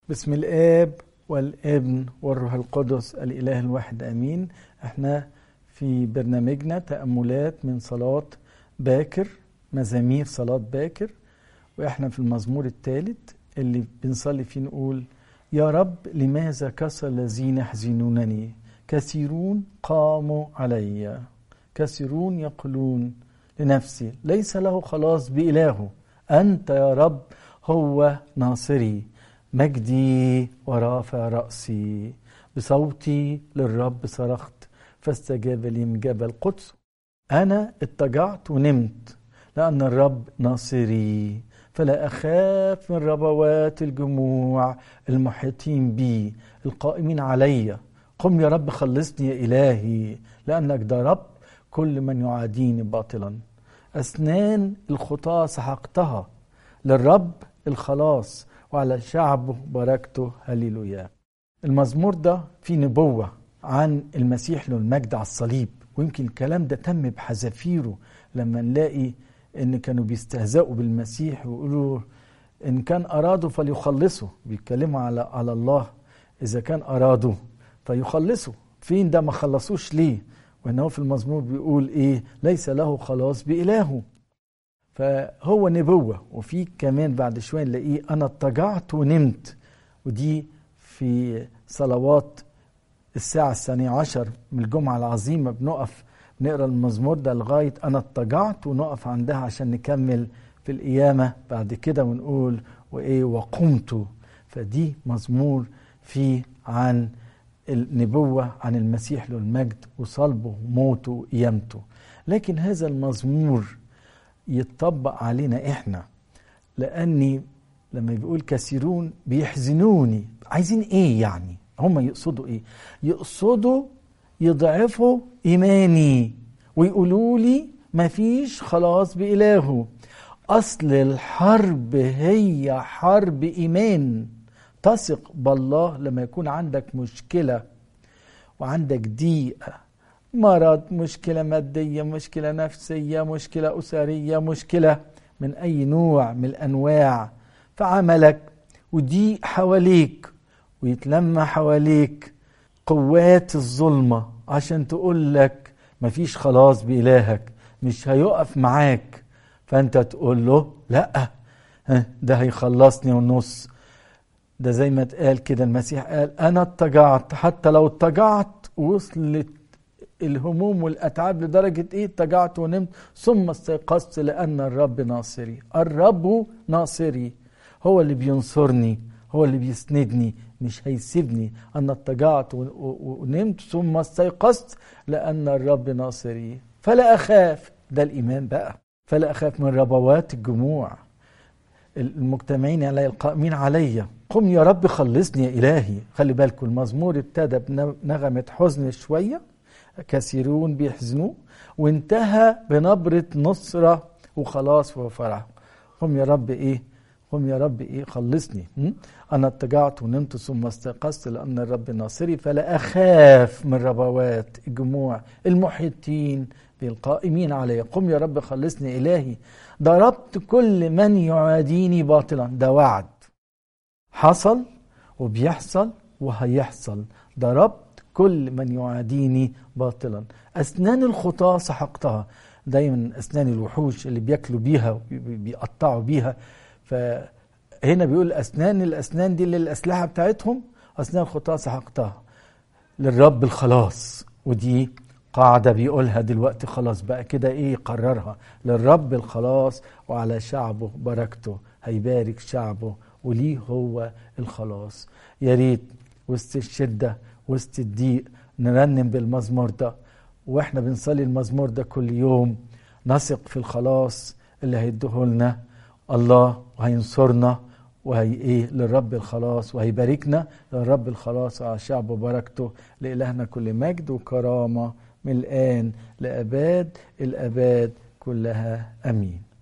بسم الآب والابن والروح القدس الإله الواحد آمين احنا في برنامجنا تأملات من صلاة باكر مزامير صلاة باكر واحنا في المزمور الثالث اللي بنصلي فيه نقول يا رب لماذا كسر الذين يحزنونني كثيرون قاموا علي كثيرون يقولون لنفسي ليس له خلاص بإلهه أنت يا رب هو ناصري مجدي ورافع رأسي بصوتي للرب صرخت فاستجاب لي من جبل القدس أنا اتجعت ونمت لأن الرب ناصري فلا أخاف من ربوات الجموع المحيطين بي القائمين علي قم يا رب خلصني يا إلهي لأنك ضربت كل من يعاديني باطلا أسنان الخطاة سحقتها للرب الخلاص وعلى شعبه باركته هللويا المزمور ده فيه نبوة عن المسيح له المجد على الصليب ويمكن الكلام ده تم بحذافيره لما نلاقي ان كانوا بيستهزئوا بالمسيح ويقولوا ان كان ارادوا فليخلصوا بيتكلموا على على الله اذا كان ارادوا فيخلصوا فين ده ما خلصوش ليه وانه في المزمور بيقول ايه ليس له خلاص بإلهه فهو نبوة وفي كمان بعد شوية نلاقيه أنا اضطجعت ونمت ودي في صلوات الساعة الثانية عشر من الجمعة العظيمة بنقف نقرا المزمور ده لغاية أنا اضطجعت ونقف عندها عشان نكمل في القيامة بعد كده ونقول وإيه وقمت فدي مزمور فيه عن النبوة عن المسيح له المجد وصلبه وموته وقيامته لكن هذا المزمور يتطبق علينا احنا لاني لما بيقول كثيرون بيحزنوني عايزين ايه يعني هم يقصدوا ايه يقصدوا يضعفوا ايماني ويقولوا لي مفيش خلاص بإلهه أصل الحرب هي حرب إيمان تثق بالله لما يكون عندك مشكلة وعندك ضيقة مرض مشكلة مادية مشكلة نفسية مشكلة أسرية مشكلة من أي نوع من الأنواع في عملك ودي حواليك ويتلم حواليك قوات الظلمة عشان تقول لك مفيش خلاص بإلهك مش هيقف معاك فأنت تقول له لأ ده هيخلصني ونص ده زي ما اتقال كده المسيح قال أنا اتجعت حتى لو اتجعت وصلت الهموم والاتعاب لدرجه ايه اتجعت ونمت ثم استيقظت لان الرب ناصري الرب ناصري هو اللي بينصرني هو اللي بيسندني مش هيسيبني انا اتجعت ونمت ثم استيقظت لان الرب ناصري فلا اخاف ده الايمان بقى فلا اخاف من ربوات الجموع المجتمعين علي القائمين عليا قم يا رب خلصني يا الهي خلي بالكم المزمور ابتدى بنغمه حزن شويه كثيرون بيحزنوا وانتهى بنبرة نصرة وخلاص وفرح قم يا رب ايه قم يا رب ايه خلصني انا اتجعت ونمت ثم استيقظت لان الرب ناصري فلا اخاف من ربوات الجموع المحيطين بالقائمين علي قم يا رب خلصني الهي ضربت كل من يعاديني باطلا ده وعد حصل وبيحصل وهيحصل ضربت كل من يعاديني باطلا أسنان الخطاة سحقتها دايما أسنان الوحوش اللي بياكلوا بيها بيقطعوا بيها فهنا بيقول أسنان الأسنان دي اللي الأسلحة بتاعتهم أسنان الخطاة سحقتها للرب الخلاص ودي قاعدة بيقولها دلوقتي خلاص بقى كده ايه قررها للرب الخلاص وعلى شعبه بركته هيبارك شعبه وليه هو الخلاص يا ريت وسط الشده وسط الضيق نرنم بالمزمور ده واحنا بنصلي المزمور ده كل يوم نثق في الخلاص اللي هيديه لنا الله وهينصرنا وهي ايه للرب الخلاص وهيباركنا للرب الخلاص على شعبه بركته لإلهنا كل مجد وكرامة من الآن لأباد الأباد كلها أمين